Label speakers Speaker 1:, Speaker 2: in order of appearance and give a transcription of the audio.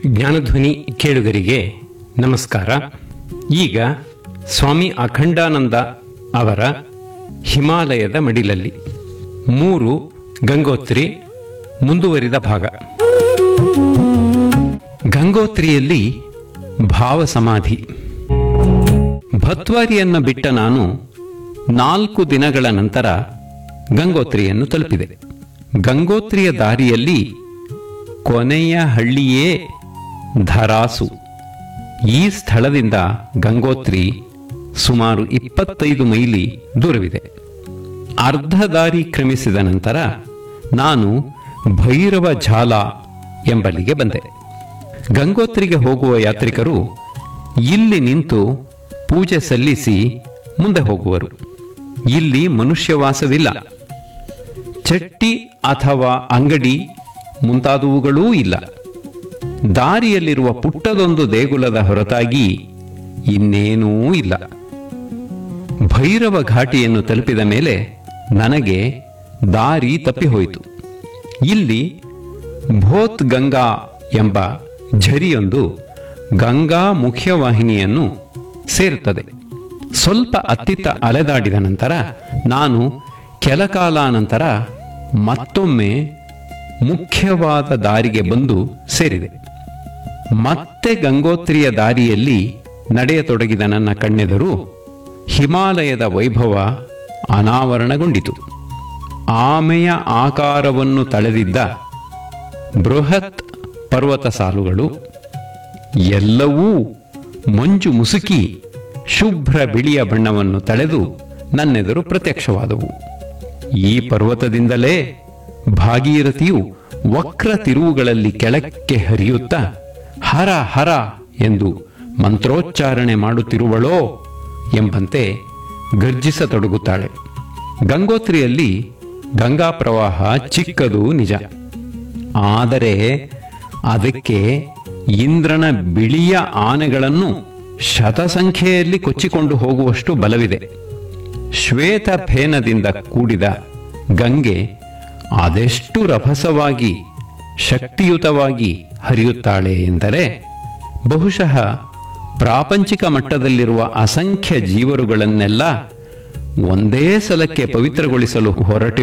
Speaker 1: ಜ್ಞಾನಧ್ವನಿ ಕೇಳುಗರಿಗೆ ನಮಸ್ಕಾರ ಈಗ ಸ್ವಾಮಿ ಅಖಂಡಾನಂದ ಅವರ ಹಿಮಾಲಯದ ಮಡಿಲಲ್ಲಿ ಮೂರು ಗಂಗೋತ್ರಿ ಮುಂದುವರಿದ ಭಾಗ ಗಂಗೋತ್ರಿಯಲ್ಲಿ ಭಾವ ಸಮಾಧಿ ಭತ್ವಾರಿಯನ್ನ ಬಿಟ್ಟ ನಾನು ನಾಲ್ಕು ದಿನಗಳ ನಂತರ ಗಂಗೋತ್ರಿಯನ್ನು ತಲುಪಿದೆ ಗಂಗೋತ್ರಿಯ ದಾರಿಯಲ್ಲಿ ಕೊನೆಯ ಹಳ್ಳಿಯೇ ಧರಾಸು ಈ ಸ್ಥಳದಿಂದ ಗಂಗೋತ್ರಿ ಸುಮಾರು ಇಪ್ಪತ್ತೈದು ಮೈಲಿ ದೂರವಿದೆ ಅರ್ಧ ದಾರಿ ಕ್ರಮಿಸಿದ ನಂತರ ನಾನು ಭೈರವ ಝಾಲ ಎಂಬಲ್ಲಿಗೆ ಬಂದೆ ಗಂಗೋತ್ರಿಗೆ ಹೋಗುವ ಯಾತ್ರಿಕರು ಇಲ್ಲಿ ನಿಂತು ಪೂಜೆ ಸಲ್ಲಿಸಿ ಮುಂದೆ ಹೋಗುವರು ಇಲ್ಲಿ ಮನುಷ್ಯವಾಸವಿಲ್ಲ ಚಟ್ಟಿ ಅಥವಾ ಅಂಗಡಿ ಮುಂತಾದವುಗಳೂ ಇಲ್ಲ ದಾರಿಯಲ್ಲಿರುವ ಪುಟ್ಟದೊಂದು ದೇಗುಲದ ಹೊರತಾಗಿ ಇನ್ನೇನೂ ಇಲ್ಲ ಭೈರವ ಘಾಟಿಯನ್ನು ತಲುಪಿದ ಮೇಲೆ ನನಗೆ ದಾರಿ ತಪ್ಪಿಹೋಯಿತು ಇಲ್ಲಿ ಭೋತ್ ಗಂಗಾ ಎಂಬ ಝರಿಯೊಂದು ಗಂಗಾ ಮುಖ್ಯವಾಹಿನಿಯನ್ನು ಸೇರುತ್ತದೆ ಸ್ವಲ್ಪ ಅತ್ತಿತ್ತ ಅಲೆದಾಡಿದ ನಂತರ ನಾನು ಕೆಲ ಕಾಲ ನಂತರ ಮತ್ತೊಮ್ಮೆ ಮುಖ್ಯವಾದ ದಾರಿಗೆ ಬಂದು ಸೇರಿದೆ ಮತ್ತೆ ಗಂಗೋತ್ರಿಯ ದಾರಿಯಲ್ಲಿ ನಡೆಯತೊಡಗಿದ ನನ್ನ ಕಣ್ಣೆದರು ಹಿಮಾಲಯದ ವೈಭವ ಅನಾವರಣಗೊಂಡಿತು ಆಮೆಯ ಆಕಾರವನ್ನು ತಳೆದಿದ್ದ ಬೃಹತ್ ಪರ್ವತ ಸಾಲುಗಳು ಎಲ್ಲವೂ ಮಂಜು ಮುಸುಕಿ ಶುಭ್ರ ಬಿಳಿಯ ಬಣ್ಣವನ್ನು ತಳೆದು ನನ್ನೆದುರು ಪ್ರತ್ಯಕ್ಷವಾದವು ಈ ಪರ್ವತದಿಂದಲೇ ಭಾಗೀರಥಿಯು ವಕ್ರ ತಿರುವುಗಳಲ್ಲಿ ಕೆಳಕ್ಕೆ ಹರಿಯುತ್ತಾ ಹರ ಹರ ಎಂದು ಮಂತ್ರೋಚ್ಚಾರಣೆ ಮಾಡುತ್ತಿರುವಳೋ ಎಂಬಂತೆ ಗರ್ಜಿಸತೊಡಗುತ್ತಾಳೆ ಗಂಗೋತ್ರಿಯಲ್ಲಿ ಗಂಗಾ ಪ್ರವಾಹ ಚಿಕ್ಕದು ನಿಜ ಆದರೆ ಅದಕ್ಕೆ ಇಂದ್ರನ ಬಿಳಿಯ ಆನೆಗಳನ್ನು ಶತಸಂಖ್ಯೆಯಲ್ಲಿ ಕೊಚ್ಚಿಕೊಂಡು ಹೋಗುವಷ್ಟು ಬಲವಿದೆ ಶ್ವೇತ ಫೇನದಿಂದ ಕೂಡಿದ ಗಂಗೆ ಅದೆಷ್ಟು ರಭಸವಾಗಿ ಶಕ್ತಿಯುತವಾಗಿ ಹರಿಯುತ್ತಾಳೆ ಎಂದರೆ ಬಹುಶಃ ಪ್ರಾಪಂಚಿಕ ಮಟ್ಟದಲ್ಲಿರುವ ಅಸಂಖ್ಯ ಜೀವರುಗಳನ್ನೆಲ್ಲ ಒಂದೇ ಸಲಕ್ಕೆ ಪವಿತ್ರಗೊಳಿಸಲು ಹೊರಟಿ